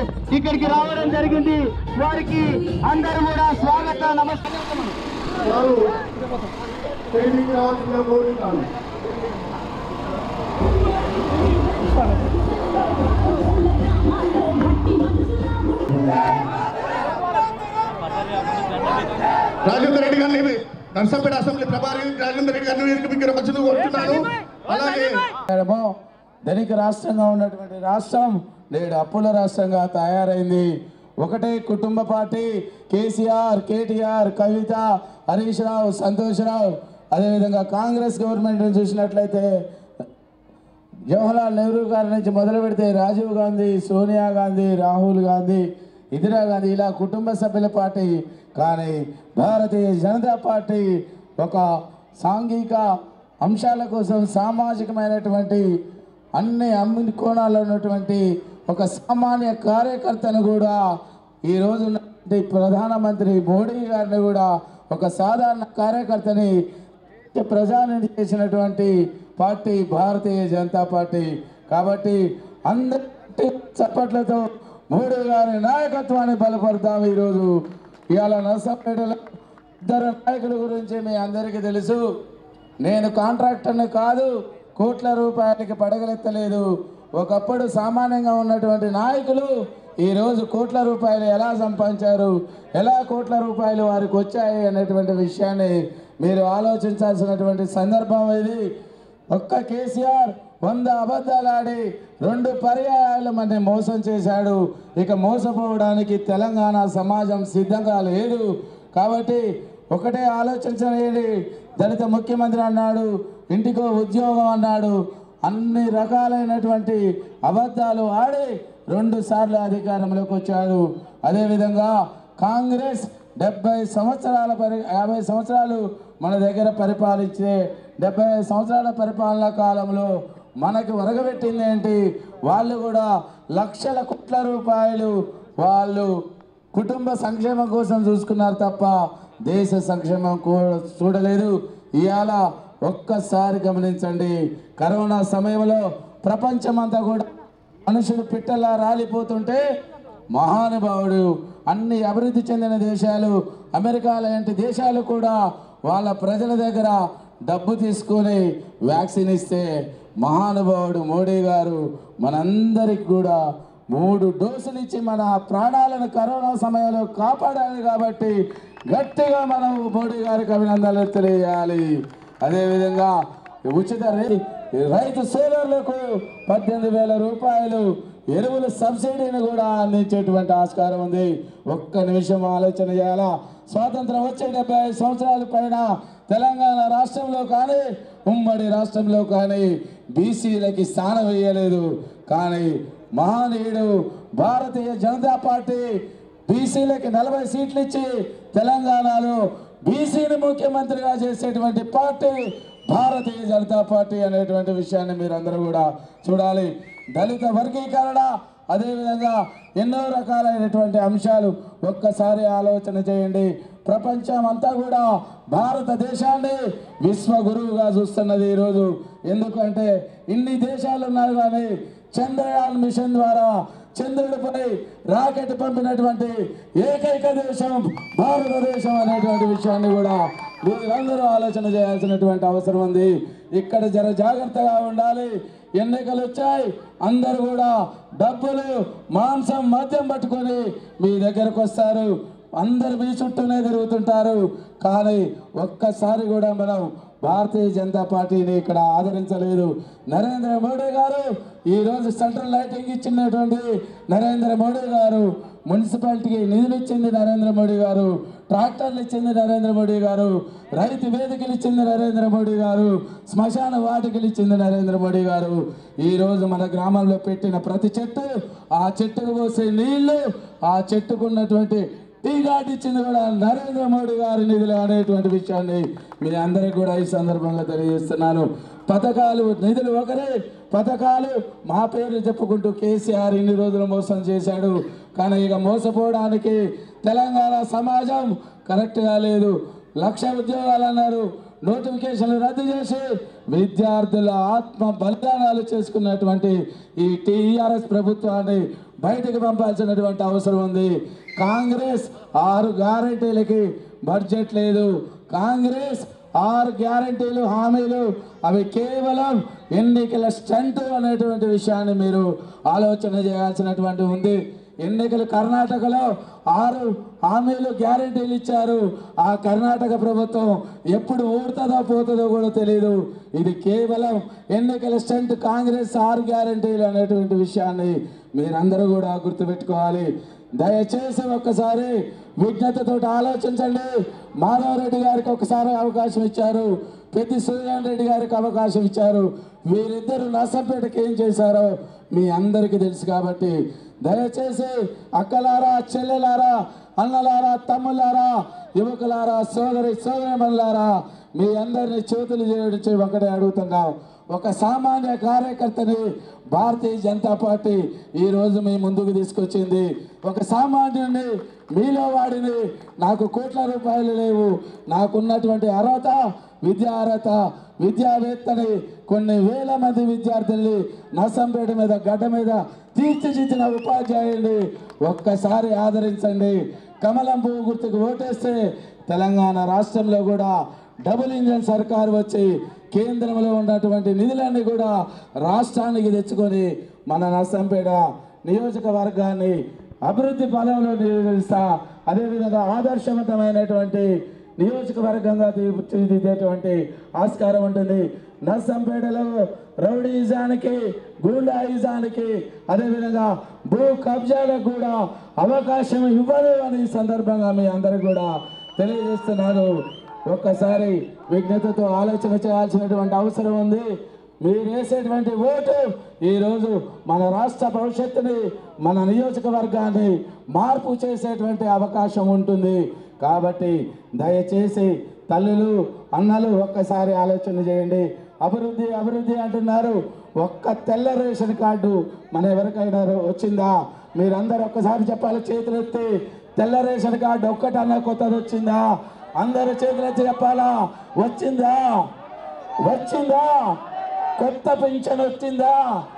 ఇక్కడికి రావడం జరిగింది వారికి అందరూ కూడా స్వాగత నమస్కారం వారు ట్రైనింగ్ రావాల్సిందిగా కోరుతున్నాను రాజేందర్ రెడ్డి గారిని నర్సంపేట అసెంబ్లీ ప్రభారి రాజేందర్ రెడ్డి గారిని వీరికి మీకు వచ్చింది కోరుతున్నాను అలాగే ఏమో ధనిక రాష్ట్రంగా ఉన్నటువంటి రాష్ట్రం నేడు అప్పుల రాష్ట్రంగా తయారైంది ఒకటే కుటుంబ party KCR KTR Kavitha Harish Rao Santosh Rao అదేవిధంగా కాంగ్రెస్ గవర్నమెంట్ చూసినట్లయితే జవహర్లాల్ నెహ్రూ గారి నుంచి మొదలు పెడితే రాజీవ్ గాంధీ సోనియా గాంధీ రాహుల్ గాంధీ ఇందిరా గాంధీ ఇలా కుటుంబ సభ్యుల పార్టీ కానీ భారతీయ జనతా పార్టీ ఒక సాంఘిక అంశాల కోసం సామాజికమైనటువంటి అన్ని అన్ని కోణాల్లో ఉన్నటువంటి ఒక సామాన్య కార్యకర్తను కూడా ఈ రోజు ఉన్నటువంటి ప్రధానమంత్రి మోడీ గారిని కూడా ఒక సాధారణ కార్యకర్తని ప్రజానిధి చేసినటువంటి పార్టీ భారతీయ జనతా పార్టీ కాబట్టి అందరి చప్పట్లతో మోడీ గారి నాయకత్వాన్ని బలపడతాం ఈరోజు ఇవాళ నర్సంపేటలో ఇద్దరు నాయకుల గురించి మీ అందరికీ తెలుసు నేను కాంట్రాక్టర్ని కాదు కోట్ల రూపాయలకి పడగలెత్తలేదు ఒకప్పుడు సామాన్యంగా ఉన్నటువంటి నాయకులు ఈరోజు కోట్ల రూపాయలు ఎలా సంపాదించారు ఎలా కోట్ల రూపాయలు వారికి వచ్చాయి అనేటువంటి విషయాన్ని మీరు ఆలోచించాల్సినటువంటి సందర్భం ఇది ఒక్క కేసీఆర్ వంద అబద్ధాలు ఆడి రెండు పర్యాయాలు మన మోసం చేశాడు ఇక మోసపోవడానికి తెలంగాణ సమాజం సిద్ధంగా లేదు కాబట్టి ఒకటే ఆలోచించండి దళిత ముఖ్యమంత్రి అన్నాడు ఇంటికో ఉద్యోగం అన్నాడు అన్ని రకాలైనటువంటి అబద్ధాలు ఆడి రెండు సార్లు అధికారంలోకి వచ్చాడు అదేవిధంగా కాంగ్రెస్ డెబ్బై సంవత్సరాల పరి యాభై సంవత్సరాలు మన దగ్గర పరిపాలించే డెబ్బై ఐదు సంవత్సరాల పరిపాలన కాలంలో మనకి ఒరగబెట్టింది ఏంటి వాళ్ళు కూడా లక్షల కోట్ల రూపాయలు వాళ్ళు కుటుంబ సంక్షేమం కోసం చూసుకున్నారు తప్ప దేశ సంక్షేమం కూ- చూడలేదు ఇవాళ ఒక్కసారి గమనించండి కరోనా సమయంలో ప్రపంచమంతా కూడా మనుషులు పిట్టలా రాలిపోతుంటే మహానుభావుడు అన్ని అభివృద్ధి చెందిన దేశాలు అమెరికా లాంటి దేశాలు కూడా వాళ్ళ ప్రజల దగ్గర డబ్బు తీసుకొని వ్యాక్సిన్ ఇస్తే మహానుభావుడు మోడీ గారు మనందరికి కూడా మూడు డోసులు ఇచ్చి మన ప్రాణాలను కరోనా సమయంలో కాపాడాలి కాబట్టి గట్టిగా మనం మోడీ గారికి అభినందనలు తెలియాలి అదేవిధంగా ఉచిత రై- రైతు సోదరులకు పద్దెనిమిది వేల రూపాయలు ఎరువుల సబ్సిడీని కూడా అందించేటువంటి ఆస్కారం ఉంది ఒక్క నిమిషం ఆలోచన చేయాలా స్వాతంత్రం వచ్చే డెబ్బై ఐదు సంవత్సరాల పైన తెలంగాణ రాష్ట్రంలో కానీ ఉమ్మడి రాష్ట్రంలో కానీ బీసీలకి స్థానం వేయలేదు కానీ మహానీయుడు భారతీయ జనతా పార్టీ బీసీలకి నలభై సీట్లు ఇచ్చి తెలంగాణలో బీసీని ముఖ్యమంత్రిగా చేసేటువంటి పార్టీ భారతీయ జనతా పార్టీ అనేటువంటి విషయాన్ని మీరు అందరూ కూడా చూడాలి దళిత వర్గీకరణ అదేవిధంగా ఎన్నో రకాలైనటువంటి అంశాలు ఒక్కసారి ఆలోచన చేయండి ప్రపంచం అంతా కూడా భారతదేశాన్ని విశ్వ గురువుగా చూస్తున్నది ఈరోజు ఎందుకంటే ఇన్ని దేశాలు ఉన్నారు కానీ చంద్రయాన్ మిషన్ ద్వారా చంద్రుడిపై రాకెట్ పంపినటువంటి ఏకైక దేశం భారతదేశం అనేటువంటి విషయాన్ని కూడా మీరందరూ ఆలోచన చేయాల్సినటువంటి అవసరం ఉంది ఇక్కడ జర జాగ్రత్తగా ఉండాలి ఎన్నికలు వచ్చాయి అందరూ కూడా డబ్బులు మాంసం మద్యం పట్టుకొని మీ దగ్గరకు వస్తారు అందరు మీ చుట్టూనే తిరుగుతుంటారు కానీ ఒక్కసారి కూడా మనం భారతీయ జనతా పార్టీని ఇక్కడ ఆదరించలేదు నరేంద్ర మోడీ గారు ఈరోజు సెంట్రల్ లైటింగ్ ఇచ్చినటువంటి నరేంద్ర మోడీ గారు మున్సిపాలిటీకి నిధులు ఇచ్చింది నరేంద్ర మోడీ గారు ట్రాక్టర్లు ఇచ్చింది నరేంద్ర మోడీ గారు రైతు వేదికలు ఇచ్చింది నరేంద్ర మోడీ గారు శ్మశాన వాటికలు ఇచ్చింది నరేంద్ర మోడీ గారు ఈ రోజు మన గ్రామంలో పెట్టిన ప్రతి చెట్టు ఆ చెట్టుకు పోసే నీళ్లు ఆ చెట్టుకున్నటువంటి టీ గార్డ్ ఇచ్చింది కూడా నరేంద్ర మోడీ గారి నిధులు అనేటువంటి విషయాన్ని మీ అందరికీ కూడా ఈ సందర్భంగా తెలియజేస్తున్నాను పథకాలు నిధులు ఒకరే పథకాలు మా పేర్లు చెప్పుకుంటూ కేసీఆర్ ఇన్ని రోజులు మోసం చేశాడు కానీ ఇక మోసపోవడానికి తెలంగాణ సమాజం కరెక్ట్గా లేదు లక్ష ఉద్యోగాలు అన్నారు నోటిఫికేషన్లు రద్దు చేసి విద్యార్థుల ఆత్మ బలిదానాలు చేసుకున్నటువంటి ఈ టీఆర్ఎస్ ప్రభుత్వాన్ని బయటకు పంపాల్సినటువంటి అవసరం ఉంది కాంగ్రెస్ ఆరు గ్యారంటీలకి బడ్జెట్ లేదు కాంగ్రెస్ ఆరు గ్యారంటీలు హామీలు అవి కేవలం ఎన్నికల స్టంట్ అనేటువంటి విషయాన్ని మీరు ఆలోచన చేయాల్సినటువంటి ఉంది ఎన్నికలు కర్ణాటకలో ఆరు హామీలు గ్యారంటీలు ఇచ్చారు ఆ కర్ణాటక ప్రభుత్వం ఎప్పుడు ఊడుతుందో పోతుందో కూడా తెలియదు ఇది కేవలం ఎన్నికల స్టంట్ కాంగ్రెస్ ఆరు గ్యారంటీలు అనేటువంటి విషయాన్ని మీరందరూ కూడా గుర్తుపెట్టుకోవాలి దయచేసి ఒక్కసారి విజ్ఞతతో ఆలోచించండి మాధవరెడ్డి గారికి ఒకసారి అవకాశం ఇచ్చారు పెద్ది సూర్యనారాయణ రెడ్డి గారికి అవకాశం ఇచ్చారు వీరిద్దరు నర్సంపేటకి ఏం చేశారో మీ అందరికీ తెలుసు కాబట్టి దయచేసి అక్కలారా చెల్లెలారా అన్నలారా తమ్ములారా యువకులారా సోదరి సోదరిమణులారా మీ అందరినీ చేతులు జోడించి ఒకటే అడుగుతున్నాం ఒక సామాన్య కార్యకర్తని భారతీయ జనతా పార్టీ ఈ రోజు మీ ముందుకు తీసుకొచ్చింది ఒక సామాన్యుడిని మీలో వాడిని నాకు కోట్ల రూపాయలు లేవు నాకున్నటువంటి అర్హత విద్యా అర్హత విద్యావేత్తని కొన్ని వేల మంది విద్యార్థుల్ని నర్సంపేట మీద గడ్డ మీద తీర్చిదిద్దిన ఉపాధ్యాయుడిని ఒక్కసారి ఆదరించండి కమలం పువ్వు గుర్తుకు ఓటేస్తే తెలంగాణ రాష్ట్రంలో కూడా డబుల్ ఇంజన్ సర్కార్ వచ్చి కేంద్రంలో ఉన్నటువంటి నిధులన్నీ కూడా రాష్ట్రానికి తెచ్చుకొని మన నర్సంపేట నియోజకవర్గాన్ని అభివృద్ధి ఫలంలో నిర్వహిస్తా అదేవిధంగా ఆదర్శవంతమైనటువంటి నియోజకవర్గంగా తీర్చిదిద్దేటువంటి ఆస్కారం ఉంటుంది నర్సంపేటలో రౌడీజానికి గూండాయిజానికి అదేవిధంగా భూ కబ్జాలకు కూడా అవకాశం ఇవ్వదు అని ఈ సందర్భంగా మీ అందరికి కూడా తెలియజేస్తున్నాను ఒక్కసారి విజ్ఞతతో ఆలోచన చేయాల్సినటువంటి అవసరం ఉంది మీరు వేసేటువంటి ఓటు ఈరోజు మన రాష్ట్ర భవిష్యత్తుని మన నియోజకవర్గాన్ని మార్పు చేసేటువంటి అవకాశం ఉంటుంది కాబట్టి దయచేసి తల్లులు అన్నలు ఒక్కసారి ఆలోచన చేయండి అభివృద్ధి అభివృద్ధి అంటున్నారు ఒక్క తెల్ల రేషన్ కార్డు మన ఎవరికైనా వచ్చిందా మీరందరూ ఒక్కసారి చెప్పాలి చేతులెత్తి తెల్ల రేషన్ కార్డు ఒక్కటన్నా కొత్తది వచ్చిందా అందరూ చేతులెత్తి చెప్పాలా వచ్చిందా వచ్చిందా కొత్త పింఛన్ వచ్చిందా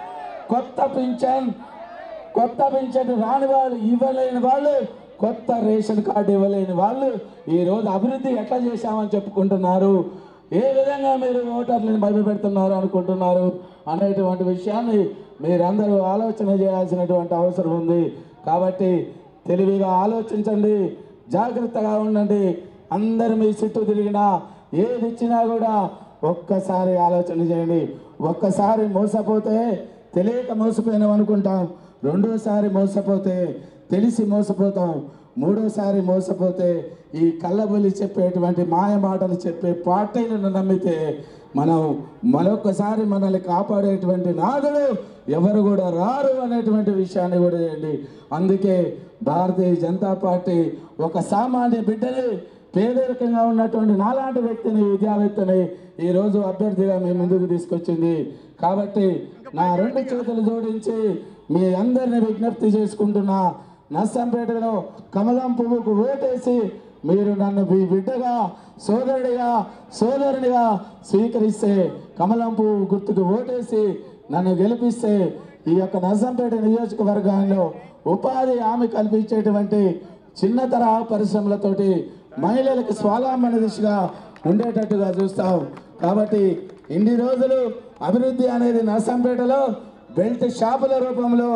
కొత్త పింఛన్ కొత్త పింఛన్ రాని వాళ్ళు ఇవ్వలేని వాళ్ళు కొత్త రేషన్ కార్డు ఇవ్వలేని వాళ్ళు ఈరోజు అభివృద్ధి ఎట్లా చేశామని చెప్పుకుంటున్నారు ఏ విధంగా మీరు ఓటర్లను భయపెడుతున్నారు అనుకుంటున్నారు అనేటువంటి విషయాన్ని మీరందరూ ఆలోచన చేయాల్సినటువంటి అవసరం ఉంది కాబట్టి తెలివిగా ఆలోచించండి జాగ్రత్తగా ఉండండి అందరు మీ చుట్టూ తిరిగినా ఏది ఇచ్చినా కూడా ఒక్కసారి ఆలోచన చేయండి ఒక్కసారి మోసపోతే తెలియక మోసపోయినాం అనుకుంటాం రెండోసారి మోసపోతే తెలిసి మోసపోతాం మూడోసారి మోసపోతే ఈ కళ్ళబొల్లి చెప్పేటువంటి మాయ మాటలు చెప్పే పార్టీలను నమ్మితే మనం మరొకసారి మనల్ని కాపాడేటువంటి నాదుడు ఎవరు కూడా రారు అనేటువంటి విషయాన్ని కూడా చేయండి అందుకే భారతీయ జనతా పార్టీ ఒక సామాన్య బిడ్డని పేదరికంగా ఉన్నటువంటి నాలాంటి వ్యక్తిని విద్యావేత్తని ఈరోజు అభ్యర్థిగా మీ ముందుకు తీసుకొచ్చింది కాబట్టి నా రెండు చేతులు జోడించి మీ అందరిని విజ్ఞప్తి చేసుకుంటున్నా నర్సంపేటలో కమలం పువ్వుకు ఓటేసి మీరు నన్ను మీ బిడ్డగా సోదరుడిగా సోదరునిగా స్వీకరిస్తే కమలం పువ్వు గుర్తుకు ఓటేసి నన్ను గెలిపిస్తే ఈ యొక్క నర్సంపేట నియోజకవర్గంలో ఉపాధి హామీ కల్పించేటువంటి చిన్న తరహా పరిశ్రమలతోటి మహిళలకు స్వావలంబన దిశగా ఉండేటట్టుగా చూస్తాం కాబట్టి ఇన్ని రోజులు అభివృద్ధి అనేది నర్సంపేటలో బెల్ట్ షాపుల రూపంలో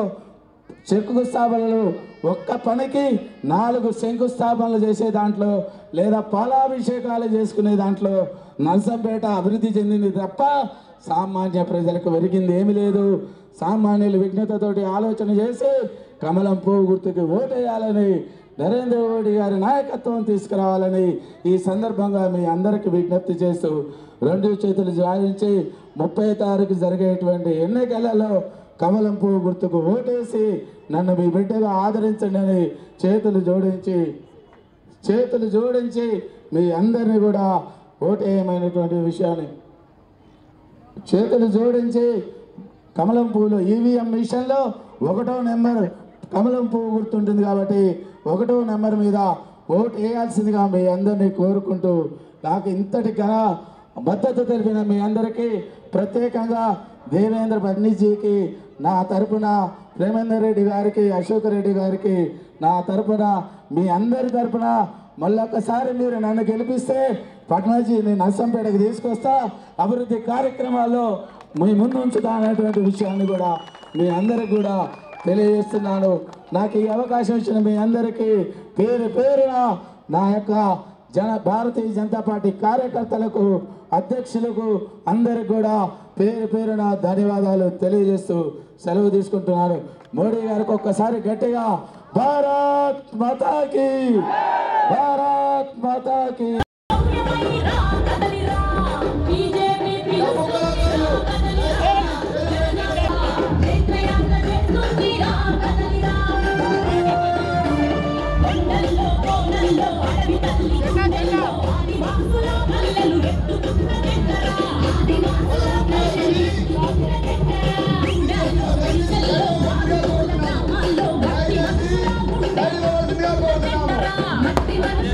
శంకుస్థాపనలు ఒక్క పనికి నాలుగు శంకుస్థాపనలు చేసే దాంట్లో లేదా పాలాభిషేకాలు చేసుకునే దాంట్లో నర్సంపేట అభివృద్ధి చెందింది తప్ప సామాన్య ప్రజలకు వెరిగింది ఏమీ లేదు సామాన్యులు విఘ్నతతోటి ఆలోచన చేసి కమలం పువ్వు గుర్తుకి ఓటేయాలని నరేంద్ర మోడీ గారి నాయకత్వం తీసుకురావాలని ఈ సందర్భంగా మీ అందరికీ విజ్ఞప్తి చేస్తూ రెండు చేతులు జాయించి ముప్పై తారీఖు జరిగేటువంటి ఎన్నికలలో కమలం పువ్వు గుర్తుకు ఓటేసి నన్ను మీ బిడ్డగా ఆదరించండి అని చేతులు జోడించి చేతులు జోడించి మీ అందరినీ కూడా ఓటేయమైనటువంటి విషయాన్ని చేతులు జోడించి కమలం పువ్వులు ఈవీఎం మిషన్లో ఒకటో నెంబర్ కమలం పువ్వు గుర్తుంటుంది కాబట్టి ఒకటో నెంబర్ మీద ఓటు వేయాల్సిందిగా మీ అందరినీ కోరుకుంటూ నాకు ఇంతటి ఘన మద్దతు తెలిపిన మీ అందరికీ ప్రత్యేకంగా దేవేంద్ర ఫడ్నీస్జీకి నా తరపున ప్రేమేందర్ రెడ్డి గారికి అశోక్ రెడ్డి గారికి నా తరపున మీ అందరి తరపున మళ్ళొక్కసారి మీరు నన్ను గెలిపిస్తే పట్నాజీ నేను నర్సంపేటకు తీసుకొస్తా అభివృద్ధి కార్యక్రమాల్లో మీ ముందు ఉంచుతా అనేటువంటి విషయాన్ని కూడా మీ అందరికి కూడా తెలియజేస్తున్నాను నాకు ఈ అవకాశం ఇచ్చిన మీ అందరికీ పేరు పేరున నా యొక్క జన భారతీయ జనతా పార్టీ కార్యకర్తలకు అధ్యక్షులకు అందరికి కూడా పేరు పేరున ధన్యవాదాలు తెలియజేస్తూ సెలవు తీసుకుంటున్నాను మోడీ గారికి ఒక్కసారి గట్టిగా భారత్ మాతాకి భారత్ మాతాకి కదలిరా కదలిరా బీజేపీ పిలుస్తుందిరా కదలిరా చైత్రయాత్ర చేస్తుందిరా కదలిరా కొండల్లో కోనల్లో అడవి తల్లి గుండెల్లో ఆదివాసుల పల్లెలు ఎత్తుతున్న జెండరా ఆదివాసుల పల్లెలు ఎత్తుతున్న జెండరా గుండెల్లో గుడిసెల్లో మారుమూల గ్రామాల్లో గట్టి మనసుల గుండెల్లో జెండరా మట్టి మనసు